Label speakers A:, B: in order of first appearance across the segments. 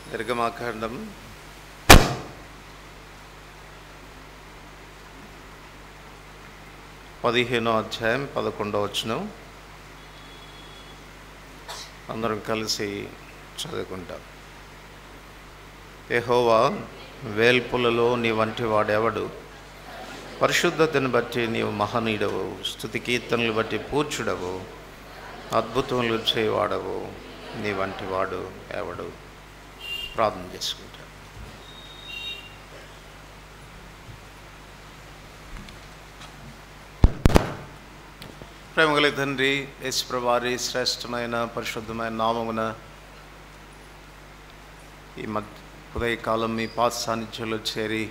A: నిర్గమాకాండం పదిహేనో అధ్యాయం పదకొండో వచనం అందరం కలిసి చదువుకుంటాం యెహోవా వేల్పులలో నీ వంటి వాడెవడు పరిశుద్ధతను బట్టి నీవు మహనీయుడవు స్థుతి కీర్తనలు బట్టి పూడ్చుడవు అద్భుతములు చేయవాడవు నీ వంటి వాడు ఎవడు ప్రార్థన చేసుకుంటా ప్రేమగల తండ్రి యేసుప్రవారి శ్రేష్టమైన పరిశుద్ధమైన నామమున ఈ మధ్య ఉదయకాలం మీ పాత సాన్నిధ్యంలో చేరి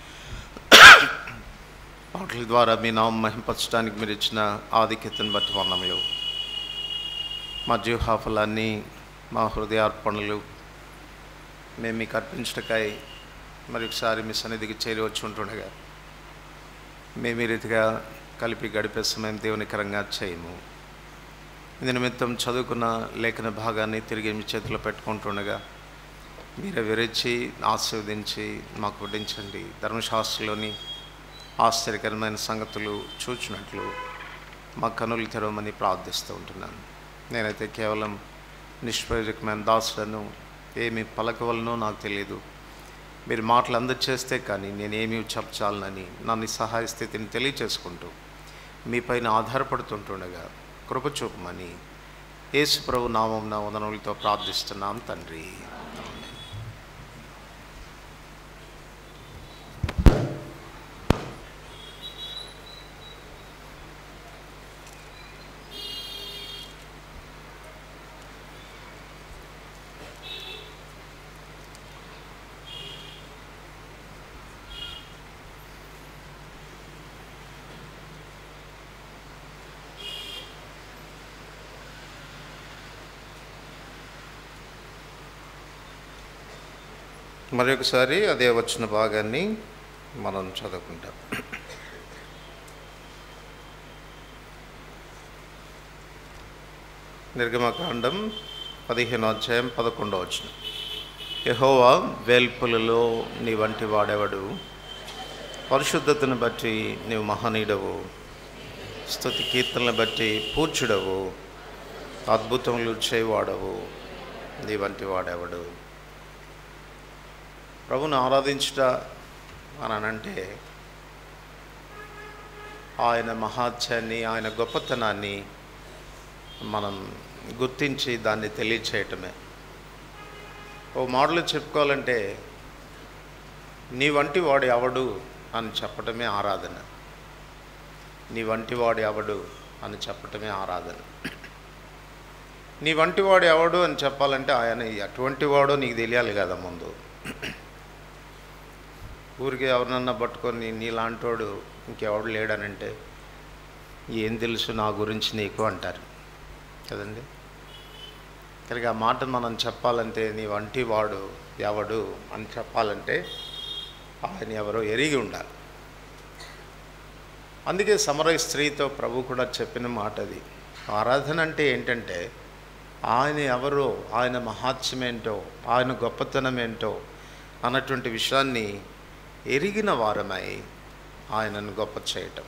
A: పాటల ద్వారా మీ నామం మహింపరచడానికి మీరు ఇచ్చిన ఆధిక్యతను బట్టి వర్ణములు మా జీవహాఫలాన్ని మా హృదయార్పణలు మేము మీకు అర్పించటకాయ మరి ఒకసారి మీ సన్నిధికి చేరి వచ్చి ఉంటుండగా మేము ఈ రీతిగా కలిపి గడిపే సమయం దేవునికరంగా చేయము ఇందు నిమిత్తం చదువుకున్న లేఖన భాగాన్ని తిరిగి మీ చేతిలో పెట్టుకుంటుండగా మీరే విరిచి ఆశీర్వదించి మాకు వడ్డించండి ధర్మశాస్త్రంలోని ఆశ్చర్యకరమైన సంగతులు చూచినట్లు మా కనులు తెరవమని ప్రార్థిస్తూ ఉంటున్నాను నేనైతే కేవలం నిష్ప్రయోజకమైన దాసులను ఏమి పలకవలనో నాకు తెలియదు మీరు మాటలు అందచేస్తే కానీ నేనేమి చెప్పచాలనని నా నిస్సహాయ స్థితిని తెలియచేసుకుంటూ మీపైన ఆధారపడుతుంటుండగా కృప చూపమని యేసు ప్రభు నామం నా వదనములతో ప్రార్థిస్తున్నాం తండ్రి మరి ఒకసారి అదే వచ్చిన భాగాన్ని మనం చదువుకుంటాం నిర్గమకాండం పదిహేను అధ్యాయం పదకొండవ వచ్చిన యహోవా వేల్పులలో నీ వంటి వాడెవడు పరిశుద్ధతను బట్టి నీవు మహనీయుడవు స్తుతి కీర్తనలను బట్టి పూడ్చుడవు అద్భుతములు చేయవాడవు నీ వంటి వాడెవడు ప్రభుని ఆరాధించుట అని అంటే ఆయన మహాత్యాన్ని ఆయన గొప్పతనాన్ని మనం గుర్తించి దాన్ని తెలియచేయటమే ఓ మోడల్ చెప్పుకోవాలంటే నీ వంటి వాడు ఎవడు అని చెప్పటమే ఆరాధన నీ వంటి వాడు ఎవడు అని చెప్పటమే ఆరాధన నీ వంటి వాడు ఎవడు అని చెప్పాలంటే ఆయన ఎటువంటి వాడో నీకు తెలియాలి కదా ముందు ఊరికి ఎవరినన్నా పట్టుకొని నీలాంటోడు ఇంకెవడు లేడనంటే ఏం తెలుసు నా గురించి నీకు అంటారు కదండి కనుక ఆ మాట మనం చెప్పాలంటే నీ వంటి వాడు ఎవడు అని చెప్పాలంటే ఆయన ఎవరో ఎరిగి ఉండాలి అందుకే సమరయ స్త్రీతో ప్రభు కూడా చెప్పిన మాట అది ఆరాధన అంటే ఏంటంటే ఆయన ఎవరో ఆయన మహాత్మ్యం ఏంటో ఆయన గొప్పతనం ఏంటో అన్నటువంటి విషయాన్ని ఎరిగిన వారమై ఆయనను గొప్ప చేయటం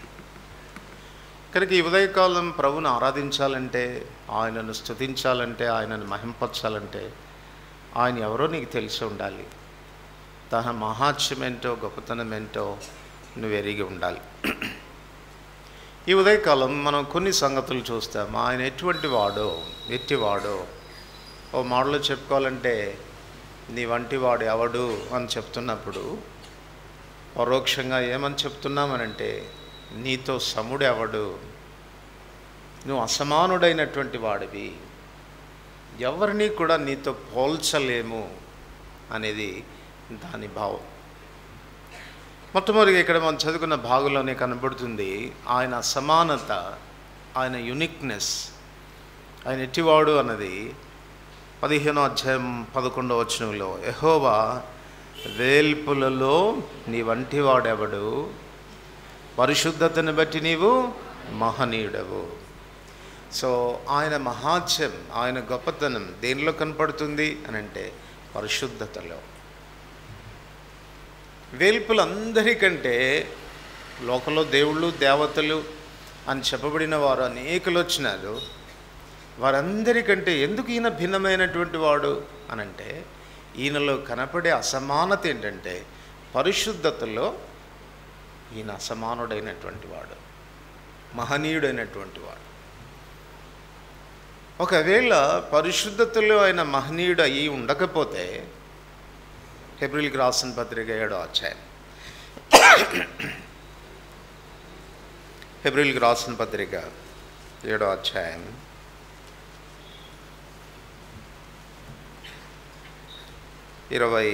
A: కనుక ఈ ఉదయకాలం ప్రభుని ఆరాధించాలంటే ఆయనను స్తుతించాలంటే ఆయనను మహింపరచాలంటే ఆయన ఎవరో నీకు తెలిసి ఉండాలి తన మహాత్మ్యం ఏంటో గొప్పతనం ఏంటో నువ్వు ఎరిగి ఉండాలి ఈ ఉదయకాలం మనం కొన్ని సంగతులు చూస్తాం ఆయన ఎటువంటి వాడో ఎట్టివాడో ఓ మోడల్లో చెప్పుకోవాలంటే నీ వంటి వాడు ఎవడు అని చెప్తున్నప్పుడు పరోక్షంగా ఏమని చెప్తున్నామనంటే నీతో సముడు ఎవడు నువ్వు అసమానుడైనటువంటి వాడివి ఎవరిని కూడా నీతో పోల్చలేము అనేది దాని భావం మొట్టమొదటిగా ఇక్కడ మనం చదువుకున్న భాగంలోనే కనబడుతుంది ఆయన అసమానత ఆయన యునిక్నెస్ ఆయన ఎట్టివాడు అన్నది పదిహేనో అధ్యాయం పదకొండో వచనంలో యహోవా వేల్పులలో నీ వంటి వాడెవడు పరిశుద్ధతను బట్టి నీవు మహనీయుడవు సో ఆయన మహాత్యం ఆయన గొప్పతనం దేనిలో కనపడుతుంది అని అంటే పరిశుద్ధతలో వేల్పులందరికంటే లోకంలో దేవుళ్ళు దేవతలు అని చెప్పబడిన వారు అనేకులు వచ్చినారు వారందరికంటే ఎందుకు ఈయన భిన్నమైనటువంటి వాడు అనంటే ఈయనలో కనపడే అసమానత ఏంటంటే పరిశుద్ధతలో ఈయన అసమానుడైనటువంటి వాడు మహనీయుడైనటువంటి వాడు ఒకవేళ పరిశుద్ధతలో ఆయన మహనీయుడు అయి ఉండకపోతే ఫిబ్రిల్కి రాసిన పత్రిక ఏడో అధ్యాయం ఫిబ్రిల్కి రాసిన పత్రిక ఏడో అధ్యాయం ఇరవై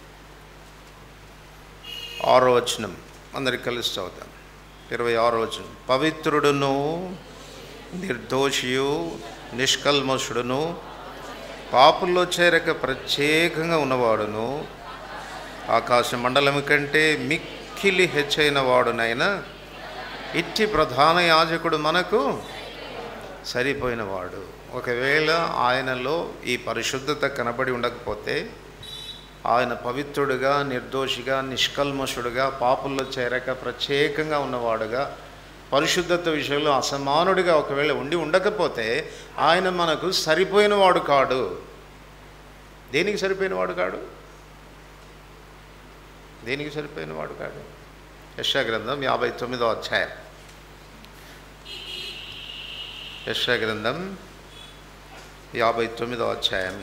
A: ఆరో వచనం అందరికి కలిసి చదువుతాం ఇరవై ఆరో వచనం పవిత్రుడును నిర్దోషియు నిష్కల్మషుడును పాపుల్లో చేరక ప్రత్యేకంగా ఉన్నవాడును ఆకాశ మండలం కంటే మిక్కిలి హెచ్చైన వాడునైనా ఇట్టి ప్రధాన యాజకుడు మనకు సరిపోయినవాడు ఒకవేళ ఆయనలో ఈ పరిశుద్ధత కనబడి ఉండకపోతే ఆయన పవిత్రుడుగా నిర్దోషిగా నిష్కల్మషుడుగా పాపుల్లో చేరక ప్రత్యేకంగా ఉన్నవాడుగా పరిశుద్ధత విషయంలో అసమానుడిగా ఒకవేళ ఉండి ఉండకపోతే ఆయన మనకు సరిపోయినవాడు కాడు దేనికి సరిపోయినవాడు కాడు దేనికి సరిపోయినవాడు కాడు యశా గ్రంథం యాభై తొమ్మిదో అధ్యాయం యశా గ్రంథం యాభై తొమ్మిదో అధ్యాయం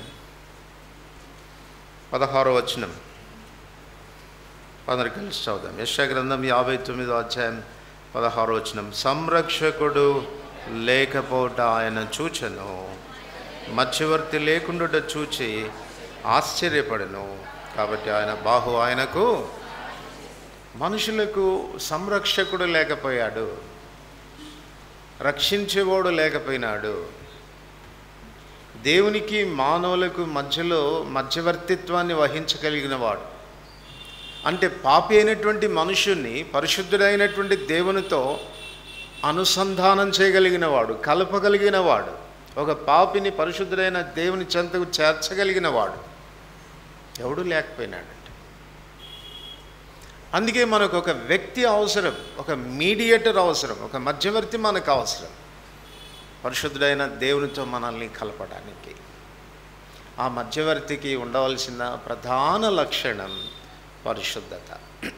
A: పదహారో వచనం అందరు కలిసి చదువుదాం యశా గ్రంథం యాభై తొమ్మిదో అధ్యాయం పదహారో వచనం సంరక్షకుడు లేకపోవట ఆయన చూచెను మధ్యవర్తి లేకుండుట చూచి ఆశ్చర్యపడను కాబట్టి ఆయన బాహు ఆయనకు మనుషులకు సంరక్షకుడు లేకపోయాడు రక్షించేవాడు లేకపోయినాడు దేవునికి మానవులకు మధ్యలో మధ్యవర్తిత్వాన్ని వహించగలిగిన వాడు అంటే పాపి అయినటువంటి మనుషుణ్ణి పరిశుద్ధుడైనటువంటి దేవునితో అనుసంధానం చేయగలిగిన వాడు కలపగలిగిన వాడు ఒక పాపిని పరిశుద్ధుడైన దేవుని చెంతకు చేర్చగలిగిన వాడు ఎవడు లేకపోయినాడంటే అందుకే మనకు ఒక వ్యక్తి అవసరం ఒక మీడియేటర్ అవసరం ఒక మధ్యవర్తి మనకు అవసరం పరిశుద్ధుడైన దేవునితో మనల్ని కలపడానికి ఆ మధ్యవర్తికి ఉండవలసిన ప్రధాన లక్షణం పరిశుద్ధత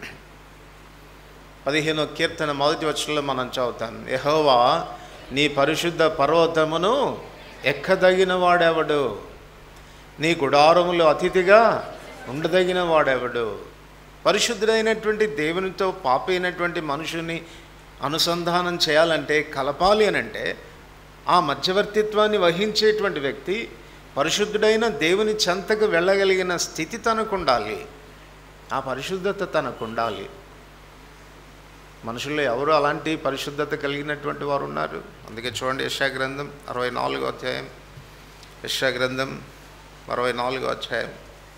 A: పదిహేనో కీర్తన మొదటి వచ్చంలో మనం చదువుతాం యహోవా నీ పరిశుద్ధ పర్వతమును ఎక్కదగిన వాడెవడు నీ గుడారములో అతిథిగా ఉండదగిన వాడెవడు పరిశుద్ధుడైనటువంటి దేవునితో పాపైనటువంటి మనుషుని అనుసంధానం చేయాలంటే కలపాలి అని అంటే ఆ మధ్యవర్తిత్వాన్ని వహించేటువంటి వ్యక్తి పరిశుద్ధుడైన దేవుని చెంతకు వెళ్ళగలిగిన స్థితి తనకు ఉండాలి ఆ పరిశుద్ధత తనకు ఉండాలి మనుషుల్లో ఎవరు అలాంటి పరిశుద్ధత కలిగినటువంటి వారు ఉన్నారు అందుకే చూడండి యశా గ్రంథం అరవై నాలుగో అధ్యాయం యశా గ్రంథం అరవై నాలుగో అధ్యాయం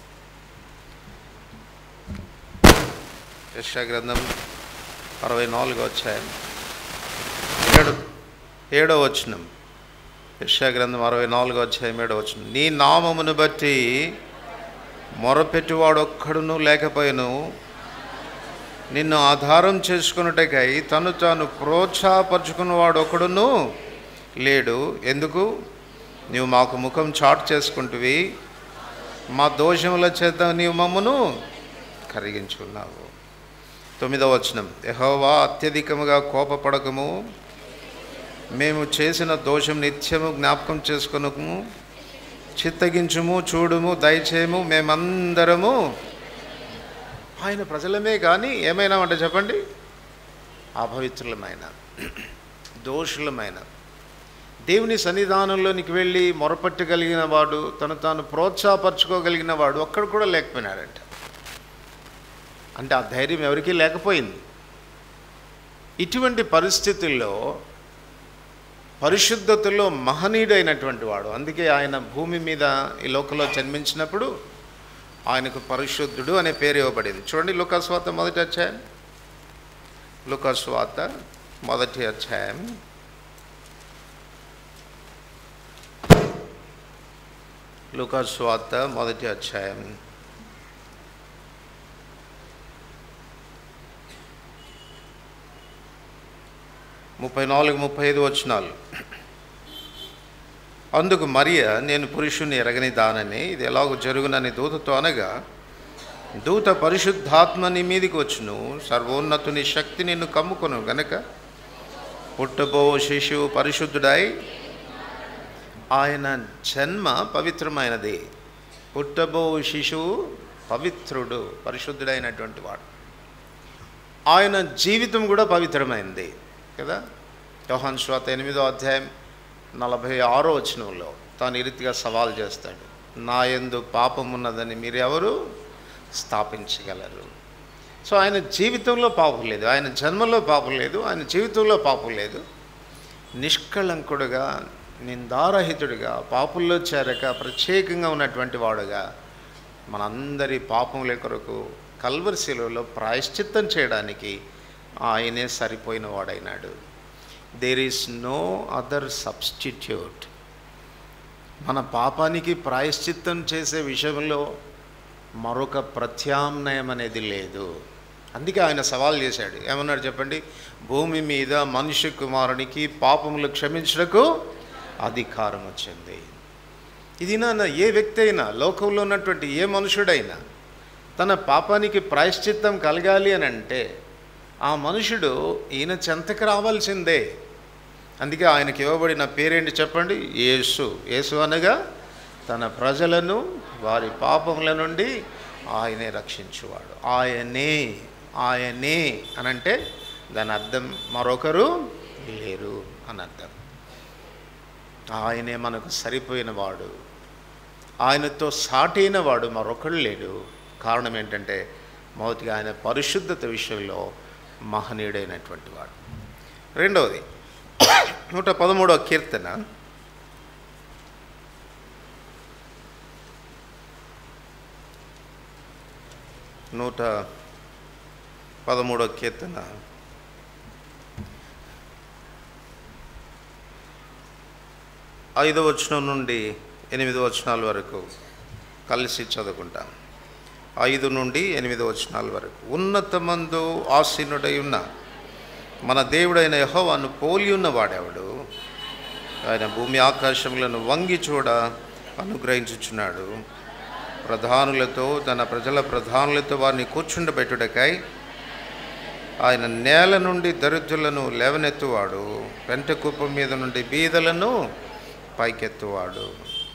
A: యశా గ్రంథం అరవై నాలుగో అధ్యాయం ఏడు ఏడో వచనం యశా గ్రంథం అరవై నాలుగో అధ్యాయం ఏడో వచనం నీ నామమును బట్టి మొరపెట్టువాడొక్కడును లేకపోయాను నిన్ను ఆధారం చేసుకున్నటకై తను తాను ప్రోత్సాహపరుచుకున్నవాడు ఒకడును లేడు ఎందుకు నీవు మాకు ముఖం చాటు చేసుకుంటువి మా దోషముల చేత నీవు మమ్మను కరిగించుకున్నావు తొమ్మిదవ వచనం యహోవా అత్యధికముగా కోపపడకము మేము చేసిన దోషం నిత్యము జ్ఞాపకం చేసుకునము చిత్తగించుము చూడుము దయచేయము మేమందరము ఆయన ప్రజలమే కానీ ఏమైనామంటే చెప్పండి అపవిత్రులమైన దోషులమైన దేవుని సన్నిధానంలోనికి వెళ్ళి మొరపట్టగలిగిన వాడు తను తాను ప్రోత్సాహపరచుకోగలిగిన వాడు ఒక్కడు కూడా లేకపోయినాడంట అంటే ఆ ధైర్యం ఎవరికీ లేకపోయింది ఇటువంటి పరిస్థితుల్లో పరిశుద్ధతలో మహనీయుడైనటువంటి వాడు అందుకే ఆయన భూమి మీద ఈ లోకంలో జన్మించినప్పుడు ఆయనకు పరిశుద్ధుడు అనే పేరు ఇవ్వబడింది చూడండి లుకాస్వాత మొదటి అధ్యాయం లుకాస్వాత మొదటి అధ్యాయం లూకాసు వార్త మొదటి అధ్యాయం ముప్పై నాలుగు ముప్పై ఐదు వచనాలు అందుకు మరియ నేను పురుషుని ఎరగని దానని ఇది ఎలాగో జరుగునని దూతతో అనగా దూత పరిశుద్ధాత్మ నీ మీదికి వచ్చును సర్వోన్నతుని శక్తి నిన్ను కమ్ముకొను గనక పుట్టబో శిశువు పరిశుద్ధుడై ఆయన జన్మ పవిత్రమైనది పుట్టబో శిశువు పవిత్రుడు పరిశుద్ధుడైనటువంటి వాడు ఆయన జీవితం కూడా పవిత్రమైనది కదా యోహాన్ శ్వాత ఎనిమిదో అధ్యాయం నలభై ఆరో వచనంలో తాను ఈ రీతిగా సవాల్ చేస్తాడు నా యందు పాపం ఉన్నదని మీరు ఎవరు స్థాపించగలరు సో ఆయన జీవితంలో పాపం లేదు ఆయన జన్మలో పాపం లేదు ఆయన జీవితంలో పాపం లేదు నిష్కళంకుడుగా నిందారహితుడిగా పాపుల్లో చేరక ప్రత్యేకంగా ఉన్నటువంటి వాడుగా మనందరి పాపముల కొరకు కల్వరిశిలలో ప్రాయశ్చిత్తం చేయడానికి ఆయనే సరిపోయిన వాడైనాడు there is no other substitute మన పాపానికి ప్రాయశ్చిత్తం చేసే విషయంలో మరొక ప్రత్యామ్నాయం అనేది లేదు అందుకే ఆయన సవాల్ చేశాడు ఏమన్నాడు చెప్పండి భూమి మీద మనుష్య కుమారునికి పాపములు క్షమించడకు అధికారం వచ్చింది ఇది నా ఏ వ్యక్తి అయినా లోకంలో ఉన్నటువంటి ఏ మనుషుడైనా తన పాపానికి ప్రాయశ్చిత్తం కలగాలి అని అంటే ఆ మనుషుడు ఈయన చెంతకు రావాల్సిందే అందుకే ఆయనకి ఇవ్వబడిన పేరేంటి చెప్పండి యేసు యేసు అనగా తన ప్రజలను వారి పాపముల నుండి ఆయనే రక్షించువాడు ఆయనే ఆయనే అనంటే దాని అర్థం మరొకరు లేరు అని అర్థం ఆయనే మనకు సరిపోయిన వాడు ఆయనతో సాటైన వాడు మరొకడు లేడు కారణం ఏంటంటే మొదటిగా ఆయన పరిశుద్ధత విషయంలో మహనీయుడైనటువంటి వాడు రెండవది నూట పదమూడవ కీర్తన నూట పదమూడవ కీర్తన ఐదో వచనం నుండి ఎనిమిది వచనాల వరకు కలిసి చదువుకుంటాం ఐదు నుండి ఎనిమిది వచనాల వరకు ఉన్నతమందు ఆసీనుడై ఉన్న మన దేవుడైన యహోవాను పోలి ఉన్న వాడెవడు ఆయన భూమి ఆకాశములను వంగి చూడ అనుగ్రహించుచున్నాడు ప్రధానులతో తన ప్రజల ప్రధానులతో వారిని కూర్చుండబెట్టుటకై ఆయన నేల నుండి దరిద్రులను లేవనెత్తువాడు పెంట కుప్ప మీద నుండి బీదలను పైకెత్తువాడు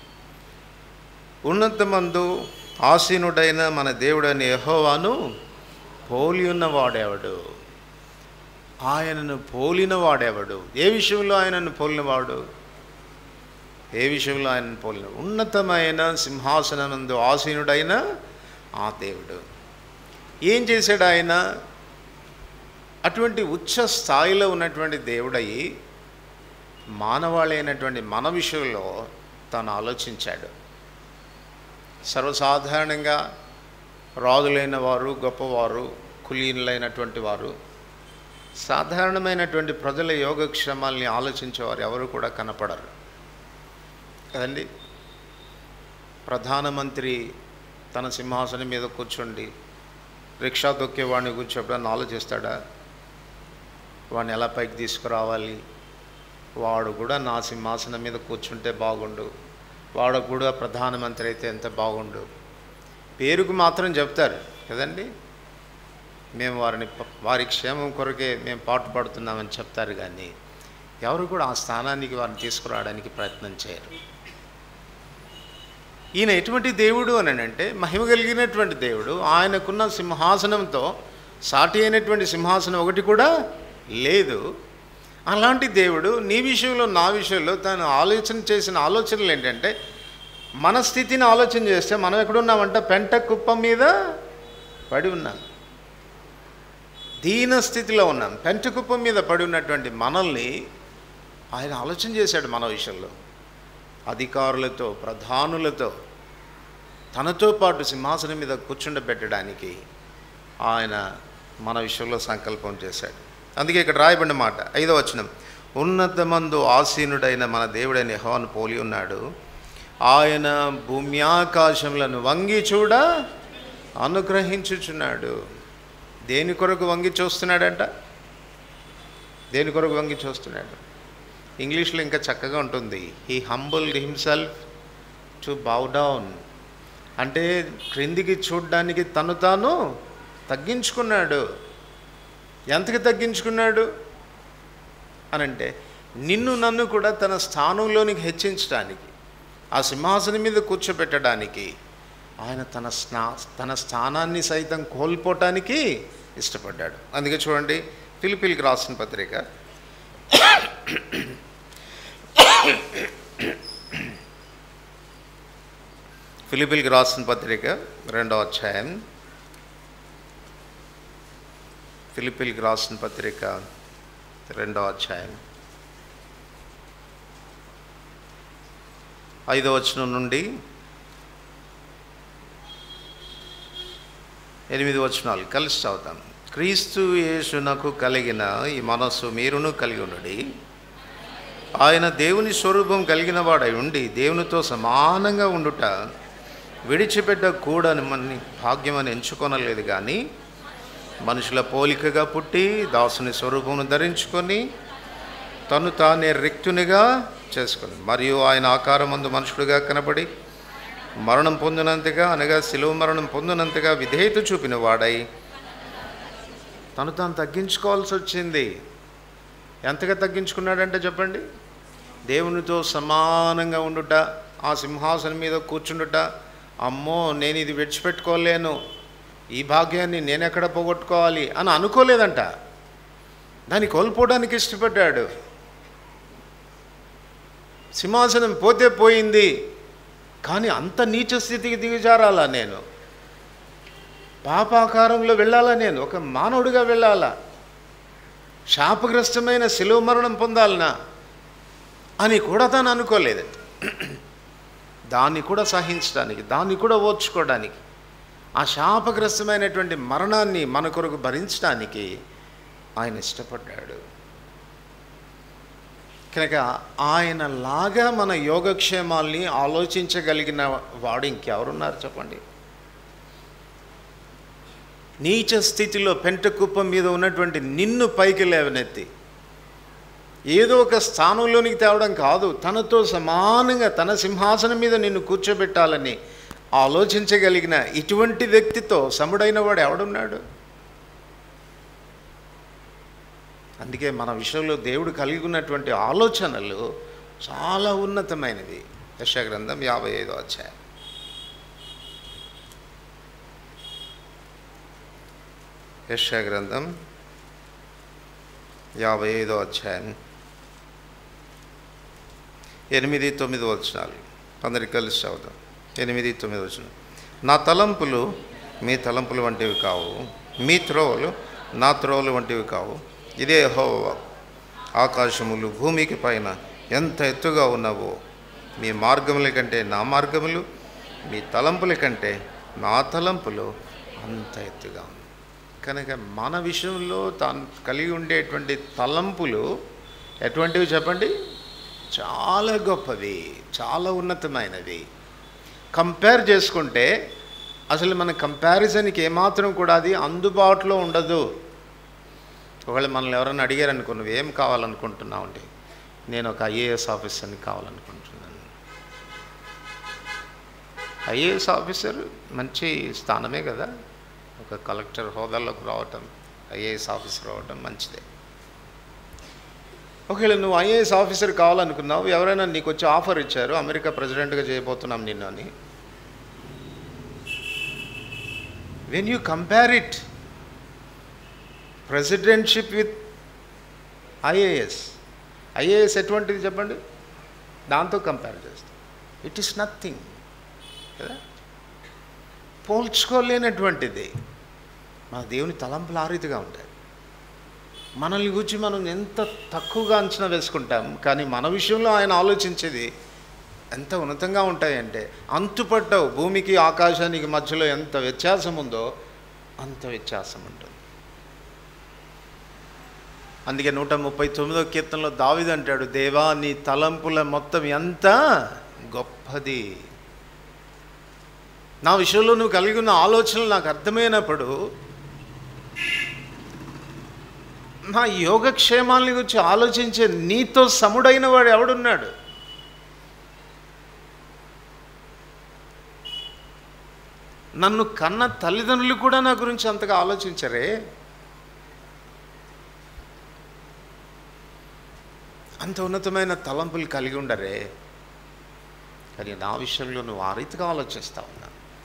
A: ఉన్నతమందు ఆసీనుడైన మన దేవుడైన యహోవాను పోలి ఉన్నవాడెవడు ఆయనను పోలిన వాడెవడు ఏ విషయంలో ఆయనను పోలినవాడు ఏ విషయంలో ఆయనను పోలిన ఉన్నతమైన సింహాసనమందు ఆసీనుడైన ఆ దేవుడు ఏం చేశాడు ఆయన అటువంటి ఉచ్చ స్థాయిలో ఉన్నటువంటి దేవుడయి మానవాళైనటువంటి మన విషయంలో తాను ఆలోచించాడు సర్వసాధారణంగా రాజులైన వారు గొప్పవారు కులీనులైనటువంటి వారు సాధారణమైనటువంటి ప్రజల యోగక్షేమాల్ని ఆలోచించేవారు ఎవరు కూడా కనపడరు కదండి ప్రధానమంత్రి తన సింహాసనం మీద కూర్చోండి రిక్షా తొక్కేవాడిని కూర్చోబడని ఆలోచిస్తాడా వాడిని ఎలా పైకి తీసుకురావాలి వాడు కూడా నా సింహాసనం మీద కూర్చుంటే బాగుండు వాడు కూడా ప్రధానమంత్రి అయితే ఎంత బాగుండు పేరుకు మాత్రం చెప్తారు కదండి మేము వారిని వారి క్షేమం కొరకే మేము పాటు పడుతున్నామని చెప్తారు కానీ ఎవరు కూడా ఆ స్థానానికి వారిని తీసుకురావడానికి ప్రయత్నం చేయరు ఈయన ఎటువంటి దేవుడు అని అంటే మహిమ కలిగినటువంటి దేవుడు ఆయనకున్న సింహాసనంతో సాటి అయినటువంటి సింహాసనం ఒకటి కూడా లేదు అలాంటి దేవుడు నీ విషయంలో నా విషయంలో తాను ఆలోచన చేసిన ఆలోచనలు ఏంటంటే మన స్థితిని ఆలోచన చేస్తే మనం ఎక్కడున్నామంట పెంట కుప్ప మీద పడి ఉన్నాం దీన స్థితిలో ఉన్నాం పెంట కుప్ప మీద పడి ఉన్నటువంటి మనల్ని ఆయన ఆలోచన చేశాడు మన విషయంలో అధికారులతో ప్రధానులతో తనతో పాటు సింహాసనం మీద కూర్చుండబెట్టడానికి ఆయన మన విషయంలో సంకల్పం చేశాడు అందుకే ఇక్కడ రాయబడిన మాట ఐదో వచనం ఉన్నతమందు ఆసీనుడైన మన దేవుడైన యెహోవాను పోలి ఉన్నాడు ఆయన భూమి ఆకాశములను వంగి చూడ అనుగ్రహించుచున్నాడు దేని కొరకు వంగి చూస్తున్నాడంట దేని కొరకు వంగి చూస్తున్నాడు ఇంగ్లీష్లో ఇంకా చక్కగా ఉంటుంది he humble himself to bow down అంటే క్రిందికి చూడడానికి తను తాను తగ్గించుకున్నాడు ఎంతకి తగ్గించుకున్నాడు అని అంటే నిన్ను నన్ను కూడా తన స్థానంలోనికి హెచ్చించడానికి ఆ సింహాసనం మీద కూర్చోబెట్టడానికి ఆయన తన స్నా తన స్థానాన్ని సైతం కోల్పోవటానికి ఇష్టపడ్డాడు అందుకే చూడండి పిలిపిలికి రాసిన పత్రిక ఫిలిపిల్కి రాసిన పత్రిక రెండవ అధ్యాయం ఫిలిపిల్కి రాసిన పత్రిక రెండవ అధ్యాయం ఐదవ వచనం నుండి ఎనిమిది వచనాలు కలిసి చదువుతాం క్రీస్తు యేసునకు కలిగిన ఈ మనస్సు మీరును కలిగి ఉన్నది ఆయన దేవుని స్వరూపం కలిగిన వాడై ఉండి దేవునితో సమానంగా ఉండుట విడిచిపెట్ట కూడని మన భాగ్యమని ఎంచుకొనలేదు కానీ మనుషుల పోలికగా పుట్టి దాసుని స్వరూపమును ధరించుకొని తను తానే రిక్తునిగా చేసుకుంది మరియు ఆయన ఆకారమందు మనుషుడుగా కనబడి మరణం పొందినంతగా అనగా శిలువ మరణం పొందినంతగా విధేయత చూపిన వాడై తను తాను తగ్గించుకోవాల్సి వచ్చింది ఎంతగా తగ్గించుకున్నాడంటే చెప్పండి దేవునితో సమానంగా ఉండుట ఆ సింహాసనం మీద కూర్చుండుట అమ్మో నేను ఇది విడిచిపెట్టుకోలేను ఈ భాగ్యాన్ని నేను ఎక్కడ పోగొట్టుకోవాలి అని అనుకోలేదంట దాన్ని కోల్పోవడానికి ఇష్టపడ్డాడు సింహాసనం పోతే పోయింది కానీ అంత నీచ స్థితికి దిగజారాలా నేను పాపాకారంలో వెళ్ళాలా నేను ఒక మానవుడిగా వెళ్ళాలా శాపగ్రస్తమైన శిలువ మరణం పొందాలనా అని కూడా తాను అనుకోలేదండి దాన్ని కూడా సహించడానికి దాన్ని కూడా ఓర్చుకోవడానికి ఆ శాపగ్రస్తమైనటువంటి మరణాన్ని మన కొరకు భరించడానికి ఆయన ఇష్టపడ్డాడు కనుక ఆయనలాగా మన యోగక్షేమాల్ని ఆలోచించగలిగిన వాడు ఇంకెవరున్నారు చెప్పండి నీచ స్థితిలో పెంట కుప్పం మీద ఉన్నటువంటి నిన్ను పైకి లేవనెత్తి ఏదో ఒక స్థానంలోనికి తేవడం కాదు తనతో సమానంగా తన సింహాసనం మీద నిన్ను కూర్చోబెట్టాలని ఆలోచించగలిగిన ఇటువంటి వ్యక్తితో సముడైన వాడు ఎవడున్నాడు అందుకే మన విషయంలో దేవుడు కలిగి ఉన్నటువంటి ఆలోచనలు చాలా ఉన్నతమైనవి యశగ్రంథం యాభై ఐదో అధ్యాయం యశగ్రంథం యాభై ఐదో అధ్యాయం ఎనిమిది తొమ్మిది వచనాలు అందరికి కలిసి చదువుదాం ఎనిమిది తొమ్మిది వచనం నా తలంపులు మీ తలంపులు వంటివి కావు మీ త్రోవలు నా త్రోవలు వంటివి కావు ఇదే హోవా ఆకాశములు భూమికి పైన ఎంత ఎత్తుగా ఉన్నవో మీ మార్గముల కంటే నా మార్గములు మీ తలంపుల కంటే నా తలంపులు అంత ఎత్తుగా ఉన్నాయి కనుక మన విషయంలో తాను కలిగి ఉండేటువంటి తలంపులు ఎటువంటివి చెప్పండి చాలా గొప్పవి చాలా ఉన్నతమైనవి కంపేర్ చేసుకుంటే అసలు మన కంపారిజన్కి ఏమాత్రం కూడా అది అందుబాటులో ఉండదు ఒకవేళ మనల్ని ఎవరైనా అడిగారు అనుకో నువ్వు ఏం కావాలనుకుంటున్నావు అంటే నేను ఒక ఐఏఎస్ ఆఫీసర్ని కావాలనుకుంటున్నాను ఐఏఎస్ ఆఫీసర్ మంచి స్థానమే కదా ఒక కలెక్టర్ హోదాలోకి రావటం ఐఏఎస్ ఆఫీసర్ రావటం మంచిదే ఒకవేళ నువ్వు ఐఏఎస్ ఆఫీసర్ కావాలనుకున్నావు ఎవరైనా నీకు వచ్చి ఆఫర్ ఇచ్చారు అమెరికా ప్రెసిడెంట్గా చేయబోతున్నాం నిన్ను అని when you compare it presidentship with IAS IAS ఎటువంటిది చెప్పండి దాంతో కంపేర్ చేస్తాం ఇట్ ఈస్ నథింగ్ కదా పోల్చుకోలేనటువంటిది మన దేవుని తలంపులు ఆ రీతిగా ఉంటాయి మనల్ని గురించి మనం ఎంత తక్కువగా అంచనా వేసుకుంటాం కానీ మన విషయంలో ఆయన ఆలోచించేది ఎంత ఉన్నతంగా ఉంటాయంటే అంతుపట్టవు భూమికి ఆకాశానికి మధ్యలో ఎంత వ్యత్యాసం ఉందో అంత వ్యత్యాసం ఉంటుంది అందుకే నూట ముప్పై తొమ్మిదో కీర్తనలో దావిది అంటాడు దేవా నీ తలంపుల మొత్తం ఎంత గొప్పది నా విషయంలో నువ్వు కలిగి ఉన్న ఆలోచనలు నాకు అర్థమైనప్పుడు నా యోగక్షేమాలని గురించి ఆలోచించే నీతో సముడైన వాడు ఎవడున్నాడు నన్ను కన్న తల్లిదండ్రులు కూడా నా గురించి అంతగా ఆలోచించరే అంత ఉన్నతమైన తలంపులు కలిగి ఉండరే కానీ నా విషయంలో నువ్వు ఆ రీతిగా ఆలోచిస్తా ఉన్నా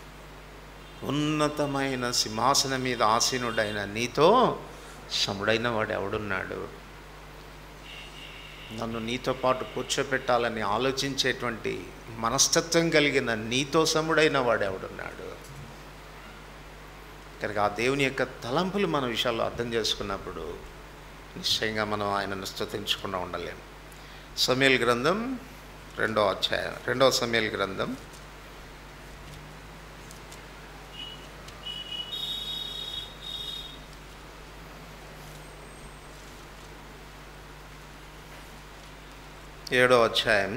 A: ఉన్నతమైన సింహాసనం మీద ఆసీనుడైన నీతో సముడైన వాడు ఎవడున్నాడు నన్ను నీతో పాటు కూర్చోపెట్టాలని ఆలోచించేటువంటి మనస్తత్వం కలిగిన నీతో సముడైన వాడు ఎవడున్నాడు కనుక ఆ దేవుని యొక్క తలంపులు మన విషయాల్లో అర్థం చేసుకున్నప్పుడు నిశ్చయంగా మనం ఆయనను స్తుతించకుండా ఉండలేము సమయల్ గ్రంథం రెండో అధ్యాయం రెండో సమయల్ గ్రంథం ఏడో అధ్యాయం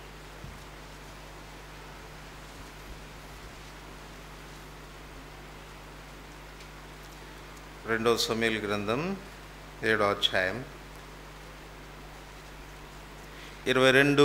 A: రెండో సమయల్ గ్రంథం ఏడో అధ్యాయం ఇరవై రెండు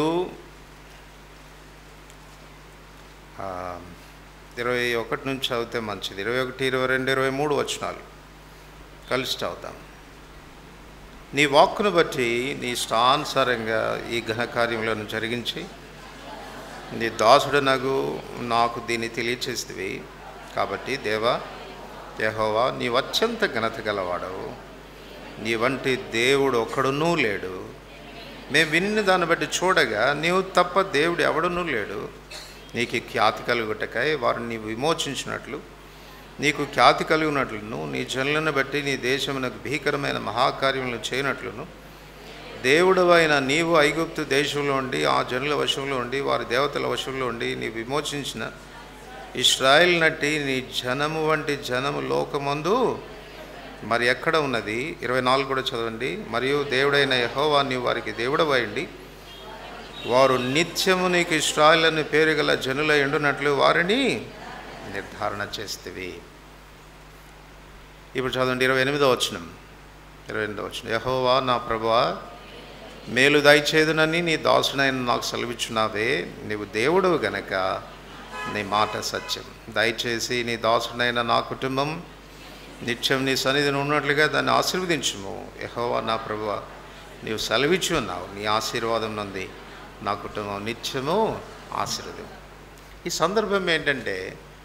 A: ఆ, ఇరవై ఒకటి నుంచి చదివితే మంచిది ఇరవై ఒకటి ఇరవై రెండు ఇరవై మూడు వచనాలు కలిసి చదువుతాం నీ వాక్కును బట్టి నీ ఇష్టానుసారంగా ఈ ఘనకార్యములను జరిగించి నీ దాసుడు నగు నాకు దీన్ని తెలియచేసివి కాబట్టి దేవా యెహోవా నీ అత్యంత ఘనత గలవాడవు నీ వంటి దేవుడు ఒక్కడునూ లేడు మేము విన్న దాన్ని బట్టి చూడగా నీవు తప్ప దేవుడు ఎవడునూ లేడు నీకు ఖ్యాతి కలుగుటకై వారిని నీవు విమోచించినట్లు నీకు ఖ్యాతి కలిగినట్లును నీ జనులను బట్టి నీ దేశమునకు భీకరమైన మహాకార్యములను చేయనట్లును దేవుడు అయిన నీవు ఐగుప్తు దేశంలో ఉండి ఆ జనుల వశంలో ఉండి వారి దేవతల వశంలో ఉండి నీ విమోచించిన ఇస్రాయిల్ నట్టి నీ జనము వంటి జనము లోకమందు మరి ఎక్కడ ఉన్నది ఇరవై నాలుగు కూడా చదవండి మరియు దేవుడైన యహోవా నీవు వారికి దేవుడవైండి వారు నిత్యము నీకు ఇస్రాయిల్ అని పేరు గల జనుల ఎండునట్లు వారిని నిర్ధారణ చేస్తేవి ఇప్పుడు చదవండి ఇరవై ఎనిమిదో వచనం ఇరవై ఎనిమిదో వచనం యహోవా నా ప్రభువా మేలు దయచేదునని నీ దాసునైన నాకు సెలవిచ్చున్నావే నీవు దేవుడు గనక నీ మాట సత్యం దయచేసి నీ దాసునైన నా కుటుంబం నిత్యం నీ సన్నిధిని ఉన్నట్లుగా దాన్ని ఆశీర్వదించుము యహోవా నా ప్రభువ నీవు సెలవిచ్చి ఉన్నావు నీ ఆశీర్వాదం నంది నా కుటుంబం నిత్యము ఆశీర్వదం ఈ సందర్భం ఏంటంటే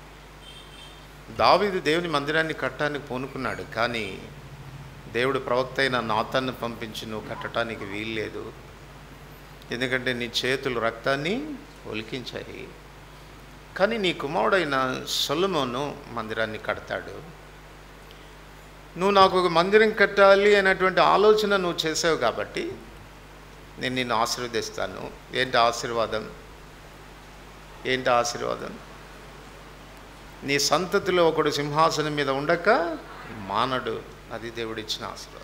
A: దావీదు దేవుని మందిరాన్ని కట్టడానికి పూనుకున్నాడు కానీ దేవుడు ప్రవక్త అయిన నాతాన్ని పంపించి నువ్వు కట్టడానికి వీల్లేదు ఎందుకంటే నీ చేతులు రక్తాన్ని ఒలికించాయి కానీ నీ కుమారుడైన సొలమోను మందిరాన్ని కడతాడు నువ్వు నాకు ఒక మందిరం కట్టాలి అనేటువంటి ఆలోచన నువ్వు చేసావు కాబట్టి నేను నిన్ను ఆశీర్వదిస్తాను ఏంటి ఆశీర్వాదం ఏంటి ఆశీర్వాదం నీ సంతతిలో ఒకడు సింహాసనం మీద ఉండక మానడు అది దేవుడిచ్చిన ఆశీర్వాదం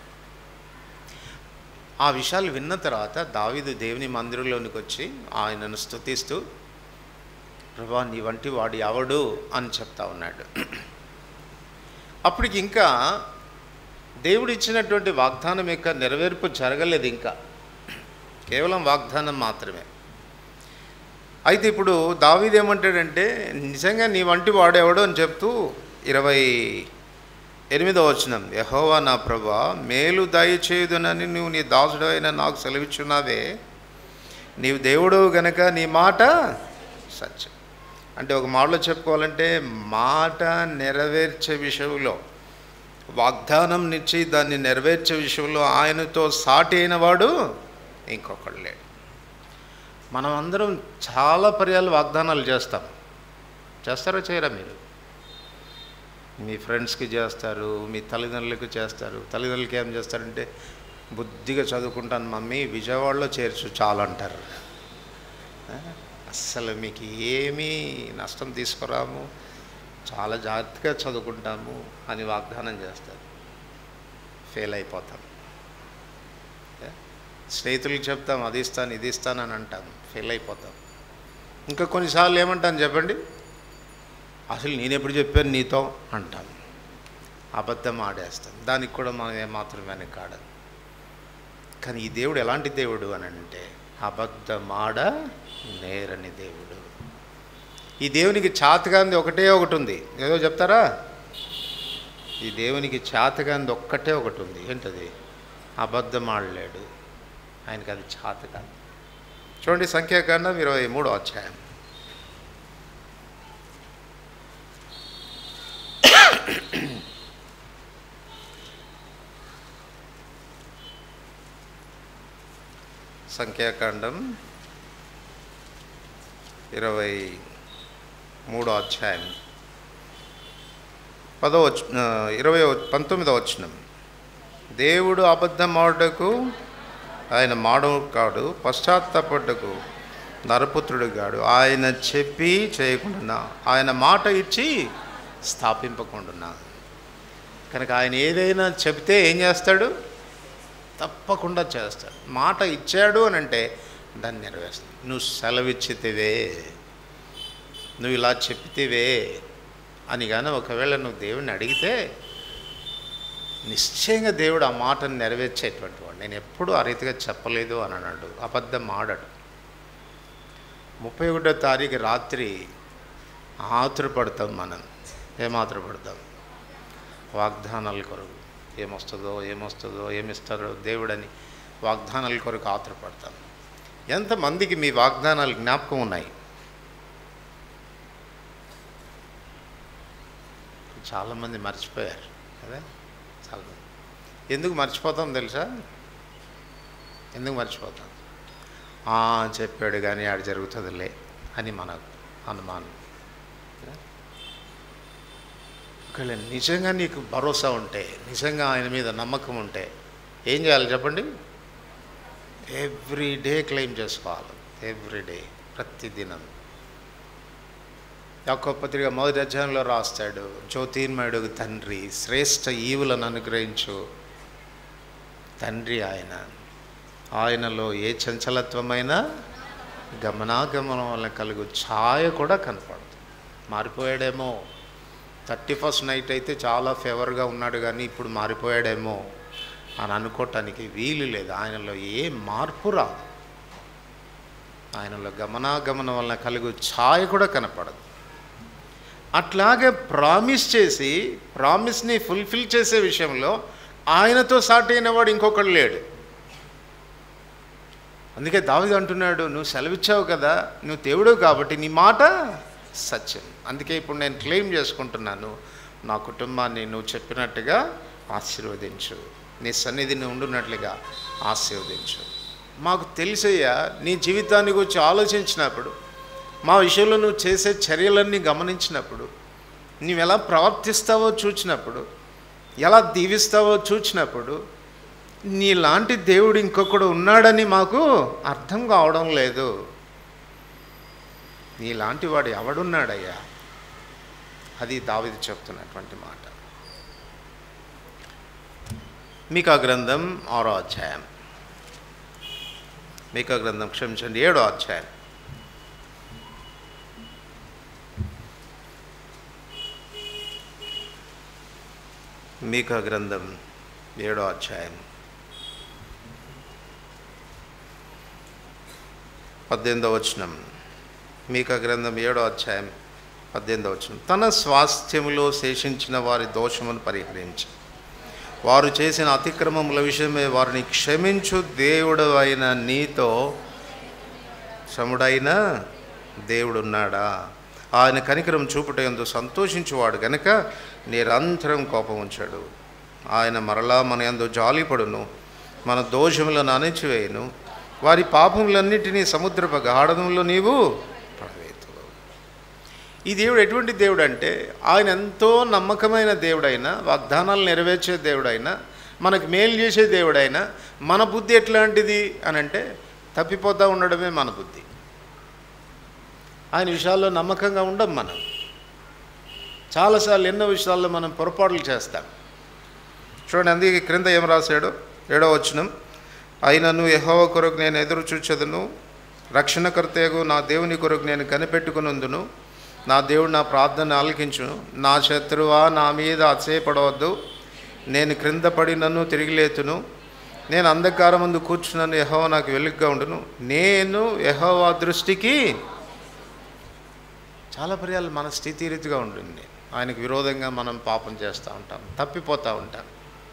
A: ఆ విషయాలు విన్న తర్వాత దావీదు దేవుని మందిరంలోనికి వచ్చి ఆయనను స్తుతిస్తూ ప్రభా నీ వంటి వాడు ఎవడు అని చెప్తా ఉన్నాడు అప్పటికి ఇంకా దేవుడు ఇచ్చినటువంటి వాగ్దానం యొక్క నెరవేర్పు జరగలేదు ఇంకా కేవలం వాగ్దానం మాత్రమే అయితే ఇప్పుడు దావీదు ఏమంటాడంటే నిజంగా నీ వంటి వాడెవడు అని చెప్తూ ఇరవై ఎనిమిదో వచనం యహోవా నా ప్రభా మేలు దయచేయుదునని నువ్వు నీ దాసుడు అయిన నాకు సెలవిచ్చున్నావే నీవు దేవుడు గనక నీ మాట సత్యం అంటే ఒక మాటలో చెప్పుకోవాలంటే మాట నెరవేర్చే విషయంలో వాగ్దానం నిచ్చి దాన్ని నెరవేర్చే విషయంలో ఆయనతో సాటి అయిన వాడు ఇంకొకడు లేడు మనం అందరం చాలా పర్యాలు వాగ్దానాలు చేస్తాం చేస్తారా చేయరా మీరు మీ ఫ్రెండ్స్కి చేస్తారు మీ తల్లిదండ్రులకు చేస్తారు తల్లిదండ్రులకి ఏం చేస్తారంటే బుద్ధిగా చదువుకుంటాను మమ్మీ విజయవాడలో చేర్చు చాలు అంటారు ఆ? అస్సలు మీకు ఏమీ నష్టం తీసుకురాము చాలా జాగ్రత్తగా చదువుకుంటాము అని వాగ్దానం చేస్తారు ఫెయిల్ అయిపోతాం ఏ? స్నేహితులకు చెప్తాం అది ఇస్తాను ఇది ఇస్తాను అని అంటాం ఫెయిల్ అయిపోతాం ఇంకా కొన్నిసార్లు ఏమంటాను చెప్పండి అసలు నేను ఎప్పుడు చెప్పాను నీతో అంటాను అబద్ధం ఆడేస్తాను దానికి కూడా మనం ఏమాత్రం వెనకాడదు కానీ ఈ దేవుడు ఎలాంటి దేవుడు అని అంటే అబద్ధమాడ నేరని దేవుడు ఈ దేవునికి చాతగాంది ఒకటే ఒకటి ఉంది ఏదో చెప్తారా ఈ దేవునికి చాతగాంది ఒక్కటే ఒకటి ఉంది ఏంటది అబద్ధం ఆడలేడు ఆయనకి అది చాత కాదు చూడండి సంఖ్యాకాండం ఇరవై మూడో అధ్యాయం సంఖ్యాకాండం ఇరవై మూడో అధ్యాయం పదో వచ్చ ఇరవై పంతొమ్మిదో వచ్చినం దేవుడు అబద్ధం ఆడుటకు ఆయన మాడవు కాడు పశ్చాత్తాపడ్డకు నరపుత్రుడు గాడు ఆయన చెప్పి చేయకుండా ఆయన మాట ఇచ్చి స్థాపింపకుండా కనుక ఆయన ఏదైనా చెప్తే ఏం చేస్తాడు తప్పకుండా చేస్తాడు మాట ఇచ్చాడు అని అంటే దాన్ని నెరవేరుస్తాడు నువ్వు సెలవిచ్చితివే నువ్వు ఇలా చెప్పితివే అని కానీ ఒకవేళ నువ్వు దేవుడిని అడిగితే నిశ్చయంగా దేవుడు ఆ మాటను నెరవేర్చేటువంటి వాడు నేను ఎప్పుడూ ఆ రీతిగా చెప్పలేదు అని అన్నాడు అబద్ధం ఆడాడు ముప్పై ఒకటో తారీఖు రాత్రి ఆతురపడతాం మనం ఏమాతురపడతాం వాగ్దానాల కొరకు ఏమొస్తుందో ఏమొస్తుందో ఏమిస్తారో దేవుడని వాగ్దానాల కొరకు ఆతురపడతాం ఎంతమందికి మీ వాగ్దానాలు జ్ఞాపకం ఉన్నాయి చాలామంది మర్చిపోయారు కదా చాలామంది ఎందుకు మర్చిపోతాం తెలుసా ఎందుకు మర్చిపోతాం "ఆ, చెప్పాడు కానీ ఆడ జరుగుతుందిలే అని మనకు అనుమానం కదా? ఒకవేళ నిజంగా నీకు భరోసా ఉంటే నిజంగా ఆయన మీద నమ్మకం ఉంటే ఏం చేయాలి చెప్పండి ఎవ్రీ డే క్లెయిమ్ చేసుకోవాలి ఎవ్రీ డే ప్రతిదినం యాకో పత్రిక మొదటి అధ్యాయంలో రాస్తాడు జ్యోతిర్మయుడు తండ్రి శ్రేష్ఠ ఈవులను అనుగ్రహించు తండ్రి ఆయన ఆయనలో ఏ చంచలత్వమైనా గమనాగమనం వల్ల కలుగు ఛాయ కూడా కనపడదు మారిపోయాడేమో థర్టీ ఫస్ట్ నైట్ అయితే చాలా ఫేవర్గా ఉన్నాడు కానీ ఇప్పుడు మారిపోయాడేమో అని అనుకోవటానికి వీలు లేదు ఆయనలో ఏ మార్పు రాదు ఆయనలో గమనాగమనం వలన కలుగు ఛాయ కూడా కనపడదు అట్లాగే ప్రామిస్ చేసి ప్రామిస్ని ఫుల్ఫిల్ చేసే విషయంలో ఆయనతో సాటి అయిన వాడు ఇంకొకడు లేడు అందుకే దావిది అంటున్నాడు నువ్వు సెలవిచ్చావు కదా నువ్వు దేవుడు కాబట్టి నీ మాట సత్యం అందుకే ఇప్పుడు నేను క్లెయిమ్ చేసుకుంటున్నాను నా కుటుంబాన్ని నువ్వు చెప్పినట్టుగా ఆశీర్వదించు నీ సన్నిధిని ఉండున్నట్లుగా ఆశీర్వదించు మాకు తెలిసయ్యా నీ జీవితాన్ని గురించి ఆలోచించినప్పుడు మా విషయంలో నువ్వు చేసే చర్యలన్నీ గమనించినప్పుడు నువ్వు ఎలా ప్రవర్తిస్తావో చూచినప్పుడు ఎలా దీవిస్తావో చూచినప్పుడు నీలాంటి దేవుడు ఇంకొకడు ఉన్నాడని మాకు అర్థం కావడం లేదు నీలాంటి వాడు ఎవడున్నాడయ్యా అది దావిది చెప్తున్నటువంటి మాట మీకా గ్రంథం ఆరో అధ్యాయం మీకా గ్రంథం క్షమించండి ఏడో అధ్యాయం మీకా గ్రంథం ఏడో అధ్యాయం పద్దెనిమిదో వచనం మీకా గ్రంథం ఏడో అధ్యాయం పద్దెనిమిదో వచనం తన స్వాస్థ్యములో శేషించిన వారి దోషమును పరిహరించి వారు చేసిన అతిక్రమముల విషయమే వారిని క్షమించు దేవుడు అయిన నీతో సముడైన దేవుడున్నాడా ఆయన కనికరం చూపుట ఎందు సంతోషించువాడు గనుక నిరంతరం కోపం ఉంచాడు ఆయన మరలా మన యందు జాలిపడును మన దోషములను అణిచివేయును వారి పాపములన్నిటినీ సముద్రపు గాఢంలో నీవు పడవేతువు ఈ దేవుడు ఎటువంటి దేవుడు అంటే ఆయన ఎంతో నమ్మకమైన దేవుడైనా వాగ్దానాలు నెరవేర్చే దేవుడైనా మనకు మేలు చేసే దేవుడైనా మన బుద్ధి ఎట్లాంటిది అని అంటే తప్పిపోతూ ఉండడమే మన బుద్ధి ఆయన విషయాల్లో నమ్మకంగా ఉండం మనం చాలాసార్లు ఎన్నో విషయాల్లో మనం పొరపాట్లు చేస్తాం చూడండి అందుకే క్రింద ఏం రాశాడు ఏడో వచనం అయినను యెహోవా కొరకు నేను ఎదురు చూచెదను రక్షణకర్తయగు నా దేవుని కొరకు నేను కనిపెట్టుకునందును నా దేవుడు నా ప్రార్థన ఆలకించును నా శత్రువా నా మీద అసేపడవద్దు నేను క్రింద పడి నన్ను తిరిగి లేతును నేను అంధకారం ముందు కూర్చున్నాను యహోవ నాకు వెలుగుగా ఉండును నేను యహోవా దృష్టికి చాలా పర్యాలు మన స్థితి ఈ రీతిగా ఉంటుంది ఆయనకు విరోధంగా మనం పాపం చేస్తూ ఉంటాం తప్పిపోతూ ఉంటాం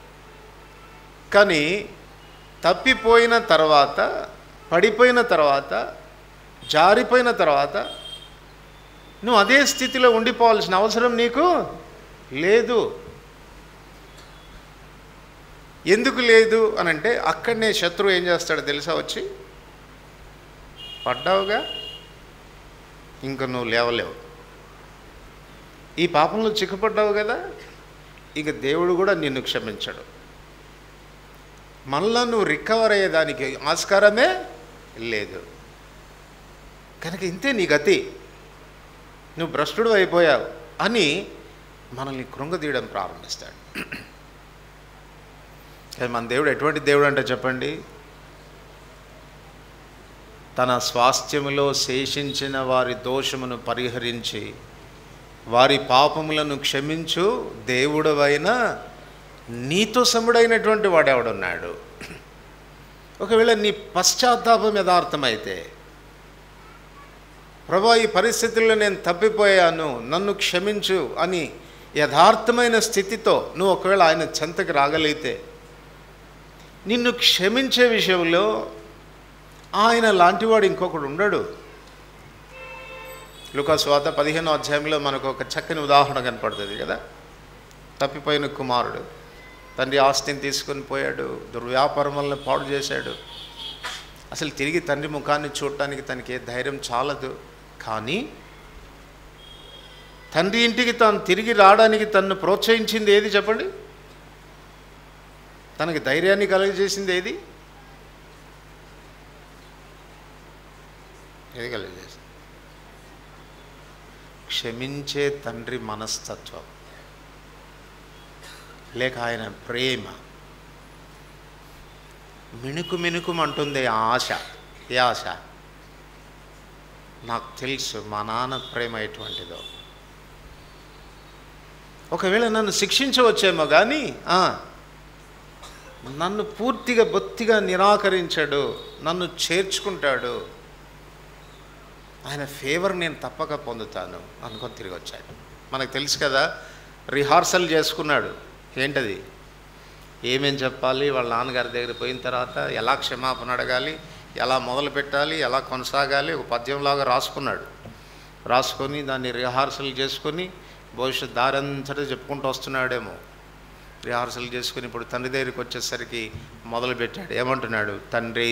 A: కానీ తప్పిపోయిన తర్వాత పడిపోయిన తర్వాత జారిపోయిన తర్వాత నువ్వు అదే స్థితిలో ఉండిపోవాల్సిన అవసరం నీకు లేదు ఎందుకు లేదు అని అంటే అక్కడనే శత్రువు ఏం చేస్తాడో తెలుసా వచ్చి పడ్డావుగా ఇంక నువ్వు లేవలేవు ఈ పాపంలో చిక్కుపడ్డావు కదా ఇక దేవుడు కూడా నిన్ను క్షమించడు మళ్ళా నువ్వు రికవర్ అయ్యేదానికి ఆస్కారమే లేదు కనుక ఇంతే నీ గతి నువ్వు భ్రష్టుడు అయిపోయావు అని మనల్ని కృంగదీయడం ప్రారంభిస్తాడు కానీ మన దేవుడు ఎటువంటి దేవుడు అంటే చెప్పండి తన స్వాస్థ్యములో శేషించిన వారి దోషమును పరిహరించి వారి పాపములను క్షమించు దేవుడవైన నీతో సముడైనటువంటి వాడెవడున్నాడు ఒకవేళ నీ పశ్చాత్తాపం యథార్థమైతే ప్రభా ఈ పరిస్థితుల్లో నేను తప్పిపోయాను నన్ను క్షమించు అని యథార్థమైన స్థితితో నువ్వు ఒకవేళ ఆయన చెంతకు రాగలిగితే నిన్ను క్షమించే విషయంలో ఆయన లాంటివాడు ఇంకొకడు ఉండడు లుకాస్వాత పదిహేనో అధ్యాయంలో మనకు ఒక చక్కని ఉదాహరణ కనపడుతుంది కదా తప్పిపోయిన కుమారుడు తండ్రి ఆస్తిని తీసుకొని పోయాడు దుర్వ్యాపారం వల్ల పాడు చేశాడు అసలు తిరిగి తండ్రి ముఖాన్ని చూడటానికి తనకి ఏ ధైర్యం చాలదు కానీ తండ్రి ఇంటికి తాను తిరిగి రావడానికి తన్ను ప్రోత్సహించింది ఏది చెప్పండి తనకి ధైర్యాన్ని కలుగజేసింది ఏది ఏది కలుగజేసింది క్షమించే తండ్రి మనస్తత్వం లేక ఆయన ప్రేమ మిణుకు మిణుకుమంటుంది ఆ ఆశ ఏ ఆశ నాకు తెలుసు మా నాన్న ప్రేమ ఎటువంటిదో ఒకవేళ నన్ను శిక్షించవచ్చేమో కానీ ఆ, నన్ను పూర్తిగా బొత్తిగా నిరాకరించాడు నన్ను చేర్చుకుంటాడు ఆయన ఫేవర్ నేను తప్పక పొందుతాను అనుకొని తిరిగి వచ్చాడు మనకు తెలుసు కదా రిహార్సల్ చేసుకున్నాడు ఏంటది ఏమేం చెప్పాలి వాళ్ళ నాన్నగారి దగ్గర పోయిన తర్వాత ఎలా క్షమాపణ అడగాలి ఎలా మొదలు పెట్టాలి ఎలా కొనసాగాలి ఒక పద్యంలాగా రాసుకున్నాడు రాసుకొని దాన్ని రిహార్సల్ చేసుకొని భవిష్యత్ దారంతటా చెప్పుకుంటూ వస్తున్నాడేమో రిహార్సల్ చేసుకుని ఇప్పుడు తండ్రి దగ్గరికి వచ్చేసరికి మొదలు పెట్టాడు ఏమంటున్నాడు తండ్రి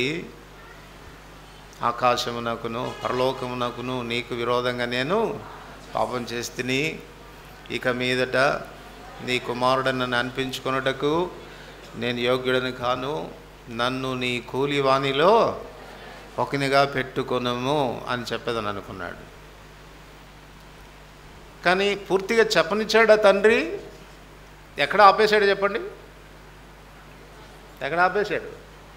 A: ఆకాశమునకును పరలోకమునకును నీకు విరోధంగా నేను పాపం చేస్తుని ఇక మీదట నీ కుమారుడు నన్ను అనిపించుకొనుటకు నేను యోగ్యుడని కాను నన్ను నీ కూలివాణిలో ఒకనిగా పెట్టుకొనము అని చెప్పేదని అనుకున్నాడు కానీ పూర్తిగా చెప్పనిచ్చాడా తండ్రి ఎక్కడ ఆపేశాడు చెప్పండి ఎక్కడ ఆపేశాడు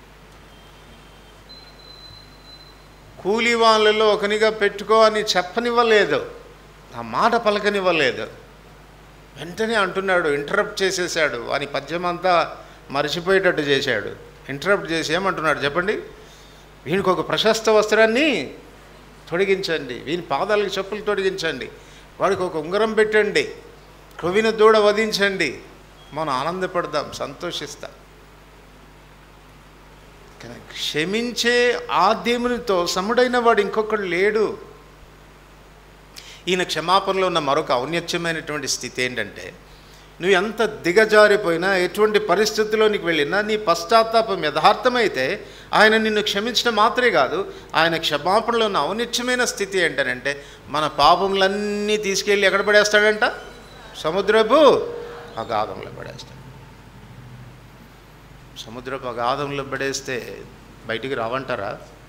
A: కూలి వాళ్ళలో ఒకనిగా పెట్టుకో అని చెప్పనివ్వలేదు ఆ మాట పలకనివ్వలేదు వెంటనే అంటున్నాడు ఇంటరప్ట్ చేసేసాడు వాని పద్యం అంతా మర్చిపోయేటట్టు చేశాడు ఇంటరప్ట్ చేసి ఏమంటున్నాడు చెప్పండి వీనికి ఒక ప్రశస్త వస్త్రాన్ని తొడిగించండి వీని పాదాలకు చెప్పులు తొడిగించండి వాడికి ఒక ఉంగరం పెట్టండి క్రొవిన దూడ వధించండి మనం ఆనందపడదాం సంతోషిస్తాం కానీ క్షమించే ఆ దేవునితో సముడైన వాడు ఇంకొకడు లేడు ఈయన క్షమాపణలో ఉన్న మరొక ఔన్నత్యమైనటువంటి స్థితి ఏంటంటే నువ్వు ఎంత దిగజారిపోయినా ఎటువంటి పరిస్థితిలోనికి వెళ్ళినా నీ పశ్చాత్తాపం యథార్థమైతే ఆయన నిన్ను క్షమించడం మాత్రమే కాదు ఆయన క్షమాపణలో ఉన్న ఔన్నత్యమైన స్థితి ఏంటనంటే మన పాపములన్నీ తీసుకెళ్ళి ఎక్కడ పడేస్తాడంట సముద్రపు అగాధంలో పడేస్తాడు సముద్రపు అగాధంలో పడేస్తే బయటికి రావంటారా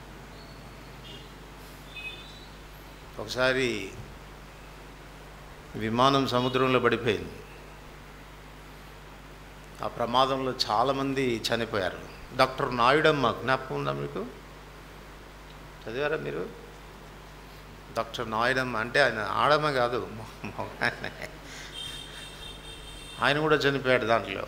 A: ఒకసారి విమానం సముద్రంలో పడిపోయింది ఆ ప్రమాదంలో చాలామంది చనిపోయారు డాక్టర్ నాయుడమ్మ జ్ఞాపకం ఉందా మీకు చదివారా మీరు డాక్టర్ నాయుడమ్మ అంటే ఆయన ఆడమ్మ కాదు మగ ఆయన. ఆయన కూడా చనిపోయాడు దాంట్లో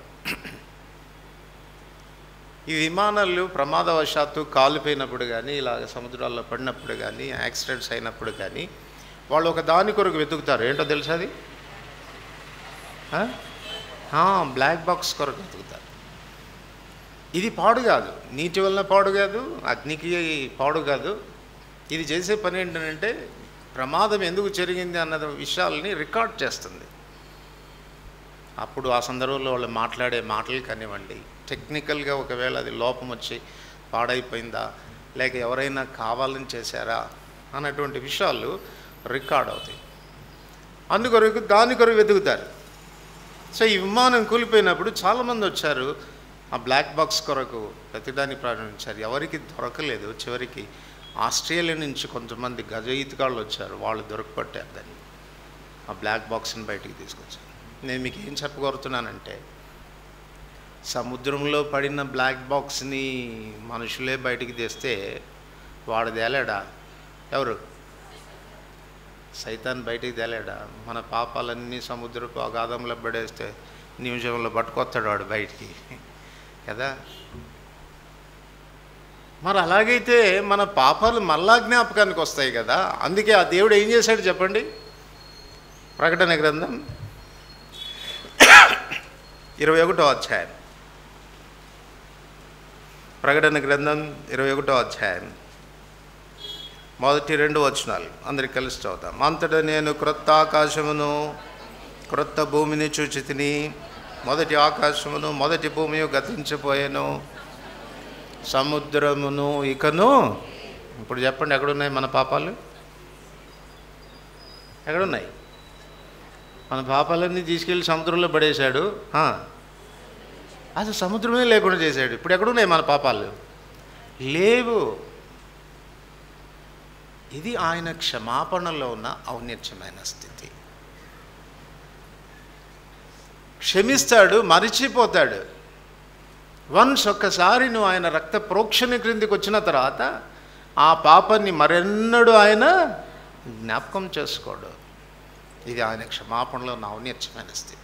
A: ఈ విమానాలు ప్రమాదవశాత్తు కాలిపోయినప్పుడు కానీ ఇలాగ సముద్రాల్లో పడినప్పుడు కానీ యాక్సిడెంట్స్ అయినప్పుడు కానీ వాళ్ళు ఒక దాని కొరకు వెతుకుతారు ఏంటో తెలుసా అది ఆ? ఆ, బ్లాక్ బాక్స్ కొరకు వెతుకుతారు ఇది పాడు కాదు నీటి వలన పాడు కాదు అగ్నికి పాడు కాదు ఇది చేసే పని ఏంటంటే ప్రమాదం ఎందుకు జరిగింది అన్న విషయాల్ని రికార్డ్ చేస్తుంది అప్పుడు ఆ సందర్భంలో వాళ్ళు మాట్లాడే మాటలు కానివ్వండి టెక్నికల్గా ఒకవేళ అది లోపం వచ్చి పాడైపోయిందా లేక ఎవరైనా కావాలని చేశారా అన్నటువంటి విషయాలు రికార్డ్ అవుతాయి అందుకొరకు దాని కొరకు వెతుకుతారు సో ఈ విమానం కూలిపోయినప్పుడు చాలామంది వచ్చారు ఆ బ్లాక్ బాక్స్ కొరకు వెతకడానికి ప్రారంభించారు ఎవరికి దొరకలేదు చివరికి ఆస్ట్రేలియా నుంచి కొంతమంది గజ ఈతగాళ్ళు వచ్చారు వాళ్ళు దొరకపట్టారు దాన్ని ఆ బ్లాక్ బాక్స్ని బయటికి తీసుకొచ్చారు నేను మీకు ఏం చెప్పగలుగుతున్నానంటే సముద్రంలో పడిన బ్లాక్ బాక్స్ని మనుషులే బయటికి తెస్తే వాడు తేలాడా ఎవరు సైతాన్ బయటికి తేలాడా మన పాపాలన్నీ సముద్రపు అగాధంలో పడేస్తే నిమిషంలో పట్టుకొస్తాడు వాడు బయటికి కదా మరి అలాగైతే మన పాపాలు మళ్ళా జ్ఞాపకానికి వస్తాయి కదా అందుకే ఆ దేవుడు ఏం చేశాడు చెప్పండి ప్రకటన గ్రంథం ఇరవై ఒకటో అధ్యాయం ప్రకటన గ్రంథం ఇరవై ఒకటో అధ్యాయం మొదటి రెండు వచనాలు అందరికి కలిసి చదువుతాం అంతటా నేను క్రొత్త ఆకాశమును క్రొత్త భూమిని చూచి తిని మొదటి ఆకాశమును మొదటి భూమి గతించిపోయాను సముద్రమును ఇకను ఇప్పుడు చెప్పండి ఎక్కడున్నాయి మన పాపాలు ఎక్కడున్నాయి మన పాపాలన్నీ తీసుకెళ్ళి సముద్రంలో పడేశాడు ఆ. అది సముద్రమే లేకుండా చేశాడు ఇప్పుడు ఎక్కడున్నాయి మన పాపాలు లేవు ఇది ఆయన క్షమాపణలో ఉన్న ఔన్నత్యమైన స్థితి క్షమిస్తాడు మరిచిపోతాడు వన్స్ ఒక్కసారి నువ్వు ఆయన రక్త ప్రోక్షణ క్రిందికి వచ్చిన తర్వాత ఆ పాపాన్ని మరెన్నడూ ఆయన జ్ఞాపకం చేసుకోడు ఇది ఆయన క్షమాపణలో ఉన్న ఔన్నత్యమైన స్థితి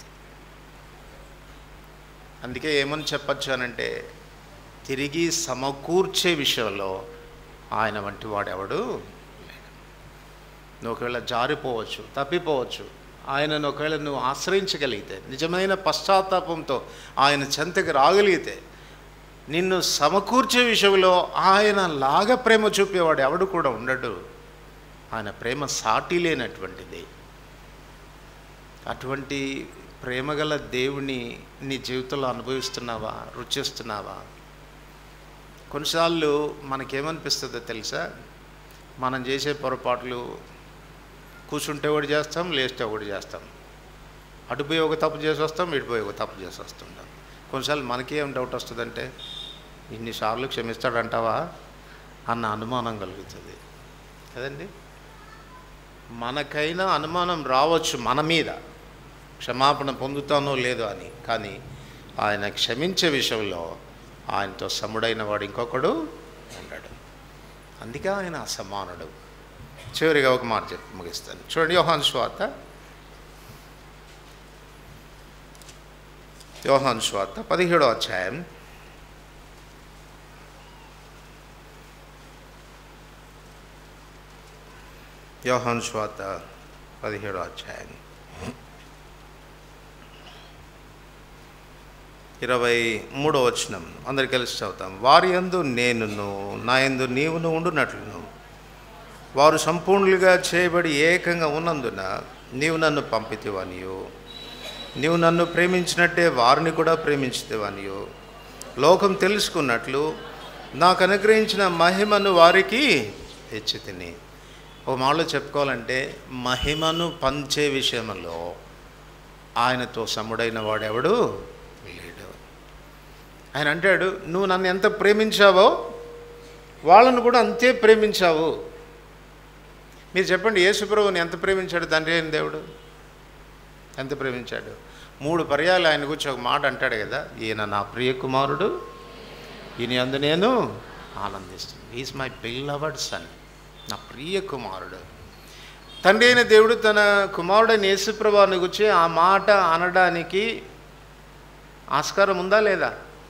A: అందుకే ఏమని చెప్పచ్చు అనంటే తిరిగి సమకూర్చే విషయంలో ఆయన వంటి వాడెవడు లేడు నువ్వు ఒకవేళ జారిపోవచ్చు తప్పిపోవచ్చు ఆయనను ఒకవేళ నువ్వు ఆశ్రయించగలిగితే నిజమైన పశ్చాత్తాపంతో ఆయన చెంతకి రాగలిగితే నిన్ను సమకూర్చే విషయంలో ఆయన లాగా ప్రేమ చూపేవాడు ఎవడు కూడా ఉండడు ఆయన ప్రేమ సాటి లేనటువంటిది అటువంటి ప్రేమగల దేవుని నీ జీవితంలో అనుభవిస్తున్నావా రుచిస్తున్నావా కొన్నిసార్లు మనకేమనిపిస్తుందో తెలుసా మనం చేసే పొరపాట్లు కూర్చుంటే ఒకటి చేస్తాం లేస్తే ఒకటి చేస్తాం అటుపోయి ఒక తప్పు చేసి వస్తాం ఇటుపోయి ఒక తప్పు చేసి వస్తుంటాం కొన్నిసార్లు మనకి ఏం డౌట్ వస్తుందంటే ఇన్నిసార్లు క్షమిస్తాడంటావా అన్న అనుమానం కలుగుతుంది కదండి మనకైనా అనుమానం రావచ్చు మన మీద క్షమాపణ పొందుతానో లేదో అని కానీ ఆయన క్షమించే విషయంలో ఆయనతో సముడైన వాడు ఇంకొకడు ఉండడు అందుకే ఆయన అసమానుడు చివరిగా ఒక మాట చెప్పి ముగిస్తాను చూడండి యోహాన్ స్వాత యోహాన్ స్వాత పదిహేడో అధ్యాయం యోహాన్ స్వాత పదిహేడో అధ్యాయం ఇరవై మూడో వచనం అందరు కలిసి చదువుతాం వారి యందు నేనును నా యందు నీవును ఉండునట్లును వారు సంపూర్ణులుగా చేయబడి ఏకంగా ఉన్నందున నీవు నన్ను పంపితివనియో నీవు నన్ను ప్రేమించినట్టే వారిని కూడా ప్రేమించితివనియో లోకం తెలుసుకున్నట్లు నాకు అనుగ్రహించిన మహిమను వారికి హెచ్చి తిని ఒక మాటలో చెప్పుకోవాలంటే మహిమను పంచే విషయంలో ఆయనతో సముడైన వాడెవడు లేడు ఆయన అంటాడు నువ్వు నన్ను ఎంత ప్రేమించావో వాళ్ళను కూడా అంతే ప్రేమించావు మీరు చెప్పండి యేసుప్రభుని ఎంత ప్రేమించాడు తండ్రి అయిన దేవుడు ఎంత ప్రేమించాడు మూడు పర్యాలు ఆయన గురించి ఒక మాట అంటాడు కదా ఈయన నా ప్రియ కుమారుడు ఈయన అందు నేను ఆనందిస్తాను ఈజ్ మై బిల్లవర్డ్ సన్ నా ప్రియ కుమారుడు తండ్రి అయిన దేవుడు తన కుమారుడైన యేసుప్రభాని గురించి ఆ మాట అనడానికి ఆస్కారం ఉందా లేదా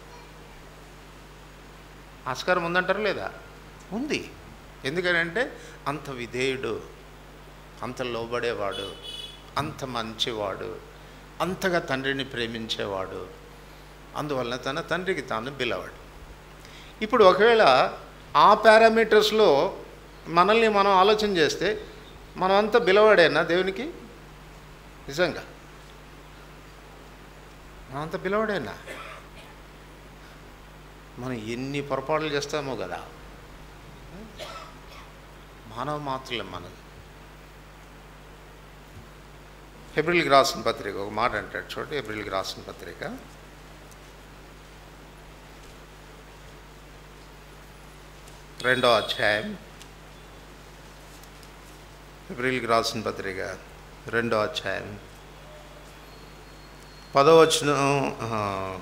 A: ఆస్కారం ఉందంటారా లేదా ఉంది ఎందుకనంటే అంత విధేయుడు అంత లోబడేవాడు అంత మంచివాడు అంతగా తండ్రిని ప్రేమించేవాడు అందువలన తన తండ్రికి తాను బిలవాడు ఇప్పుడు ఒకవేళ ఆ పారామీటర్స్లో మనల్ని మనం ఆలోచన చేస్తే మనం అంతా బిలవాడేనా దేవునికి నిజంగా మనంతా పిలవడేనా మనం ఎన్ని పొరపాట్లు చేస్తామో కదా మానవ మాత్రలే మనది ఏప్రిల్కి రాసిన పత్రిక ఒక మాట అంటాడు చూడండి ఏప్రిల్కి రాసిన పత్రిక రెండో అధ్యాయం ఏప్రిల్కి రాసిన పత్రిక రెండో అధ్యాయం పదవచనం ఆ,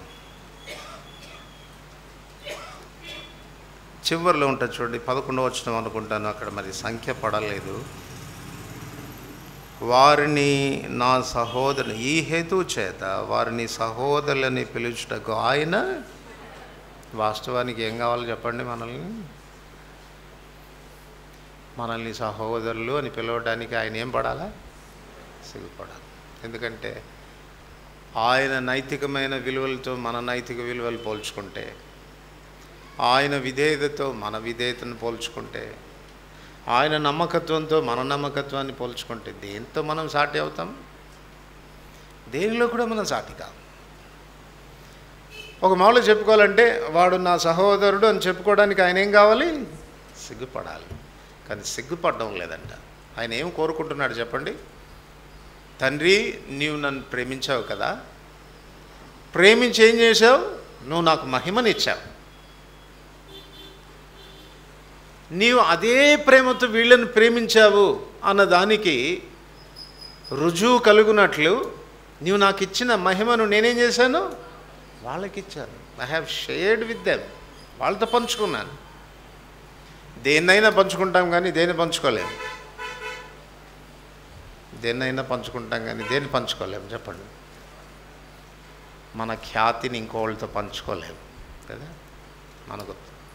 A: చివరిలో ఉంటుంది చూడండి పదకొండవ వచనం అనుకుంటాను అక్కడ మరి సంఖ్య పడలేదు వారిని నా సహోదరుని ఈ హేతు చేత వారిని సహోదరులని పిలుచుటకు ఆయన వాస్తవానికి ఏం కావాలి చెప్పండి మనల్ని మనల్ని సహోదరులు అని పిలవడానికి ఆయన ఏం పడాలా సిగ్గుపడాలి ఎందుకంటే ఆయన నైతికమైన విలువలతో మన నైతిక విలువలు పోల్చుకుంటే ఆయన విధేయతతో మన విధేయతను పోల్చుకుంటే ఆయన నమ్మకత్వంతో మన నమ్మకత్వాన్ని పోల్చుకుంటే దేంతో మనం సాటి అవుతాం దేనిలో కూడా మనం సాటి కాం ఒక మామూలు చెప్పుకోవాలంటే వాడు నా సహోదరుడు అని చెప్పుకోవడానికి ఆయన ఏం కావాలి సిగ్గుపడాలి కానీ సిగ్గుపడడం లేదంట ఆయన ఏం కోరుకుంటున్నాడు చెప్పండి తండ్రి నీవు నన్ను ప్రేమించావు కదా ప్రేమించి ఏం చేశావు నువ్వు నాకు మహిమనిచ్చావు నీవు అదే ప్రేమతో వీళ్ళని ప్రేమించావు అన్న దానికి రుజువు కలుగునట్లు నీవు నాకు ఇచ్చిన మహిమను నేనేం చేశాను వాళ్ళకి ఇచ్చాను I have shared with them వాళ్ళతో పంచుకున్నాను దేన్నైనా పంచుకుంటాం కానీ దేన్ని పంచుకోలేము దేన్నైనా పంచుకుంటాం కానీ దేన్ని పంచుకోలేము చెప్పండి మన ఖ్యాతిని ఇంకోళ్ళతో పంచుకోలేము కదా మనకు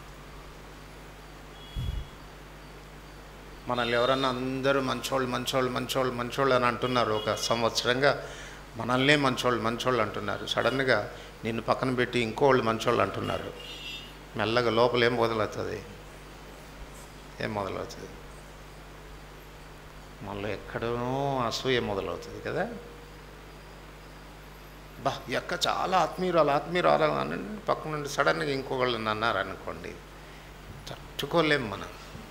A: మనల్ని ఎవరన్నా అందరూ మంచోళ్ళు మంచోళ్ళు మంచోళ్ళు మంచోళ్ళు అని అంటున్నారు ఒక సంవత్సరంగా మనల్నే మంచోళ్ళు మంచోళ్ళు అంటున్నారు సడన్గా నిన్ను పక్కన పెట్టి ఇంకోళ్ళు మంచోళ్ళు అంటున్నారు మెల్లగా లోపల ఏం మొదలవుతుంది ఏం మొదలవుతుంది మనలో ఎక్కడో అసూయ మొదలవుతుంది కదా బా ఈ అక్క చాలా ఆత్మీయురాలు ఆత్మీయురాలు అని పక్క నుండి సడన్గా ఇంకొకళ్ళని అన్నారు అనుకోండి తట్టుకోలేం మనం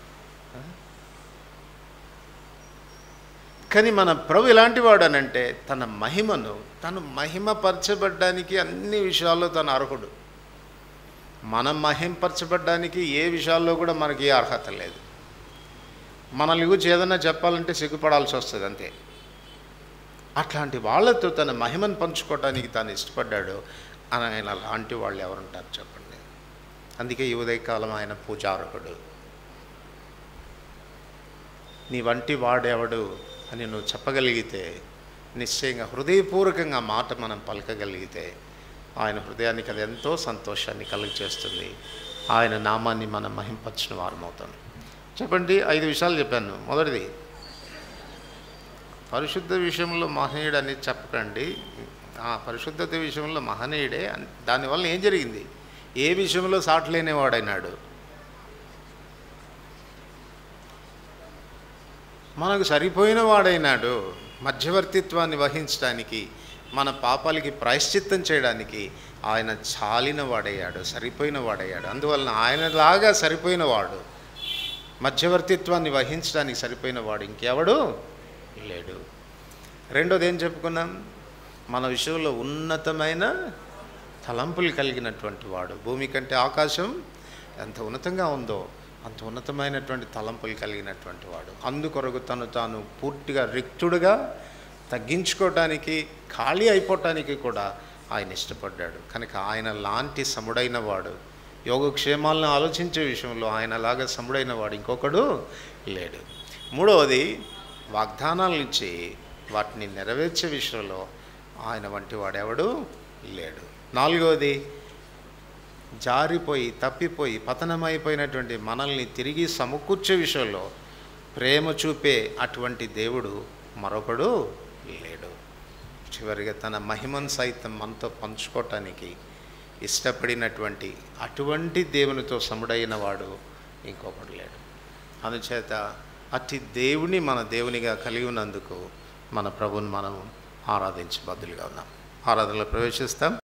A: కానీ మన ప్రభు ఎలాంటి వాడు అనంటే తన మహిమను తను మహిమపరచబడ్డానికి అన్ని విషయాల్లో తను అర్హుడు మనం మహింపరచబడ్డానికి ఏ విషయాల్లో కూడా మనకి ఏ అర్హత లేదు మనల్ని గురించి ఏదైనా చెప్పాలంటే సిగ్గుపడాల్సి వస్తుంది అంతే అట్లాంటి వాళ్ళతో తన మహిమను పంచుకోవడానికి తాను ఇష్టపడ్డాడు అని ఆయన అలాంటి వాళ్ళు ఎవరుంటారు చెప్పండి అందుకే ఈ ఉదయకాలం ఆయన పూజారకుడు నీ వంటి వాడెవడు అని నువ్వు చెప్పగలిగితే నిశ్చయంగా హృదయపూర్వకంగా ఆ మాట మనం పలకగలిగితే ఆయన హృదయానికి అది ఎంతో సంతోషాన్ని కలుగచేస్తుంది ఆయన నామాన్ని మనం మహింపరిచిన వారమవుతాం చెప్పండి ఐదు విషయాలు చెప్పాను మొదటిది పరిశుద్ధ విషయంలో మహనీయుడు అనేది చెప్పకండి ఆ పరిశుద్ధత విషయంలో మహనీయుడే అన్- దానివల్ల ఏం జరిగింది ఏ విషయంలో సాటలేనివాడైనాడు మనకు సరిపోయిన వాడైనాడు మధ్యవర్తిత్వాన్ని వహించడానికి మన పాపాలకి ప్రాయశ్చిత్తం చేయడానికి ఆయన చాలిన వాడయ్యాడు సరిపోయిన వాడయ్యాడు అందువలన ఆయనలాగా సరిపోయిన వాడు మధ్యవర్తిత్వాన్ని వహించడానికి సరిపోయిన వాడు ఇంకెవడు లేడు రెండోది ఏం చెప్పుకున్నాం మన విషయంలో ఉన్నతమైన తలంపులు కలిగినటువంటి వాడు భూమి కంటే ఆకాశం ఎంత ఉన్నతంగా ఉందో అంత ఉన్నతమైనటువంటి తలంపులు కలిగినటువంటి వాడు అందుకొరకు తను తాను పూర్తిగా రిక్తుడుగా తగ్గించుకోవటానికి ఖాళీ అయిపోవటానికి కూడా ఆయన ఇష్టపడ్డాడు కనుక ఆయన లాంటి సముడైన వాడు యోగక్షేమాలను ఆలోచించే విషయంలో ఆయనలాగా సముడైన వాడు ఇంకొకడు లేడు మూడవది వాగ్దానాలను ఇచ్చి వాటిని నెరవేర్చే విషయంలో ఆయన వంటి వాడెవడు లేడు నాలుగవది జారిపోయి తప్పిపోయి పతనమైపోయినటువంటి మనల్ని తిరిగి సమకూర్చే విషయంలో ప్రేమ చూపే అటువంటి దేవుడు మరొకడు లేడు చివరిగా తన మహిమను సైతం మనతో పంచుకోవటానికి ఇష్టపడినటువంటి అటువంటి దేవునితో సముడైన వాడు ఇంకొకడు లేడు అందుచేత అట్టి దేవుని మన దేవునిగా కలిగి ఉన్నందుకు మన ప్రభుని మనం ఆరాధించబద్దులుగా ఉన్నాం ఆరాధనలో ప్రవేశిస్తాం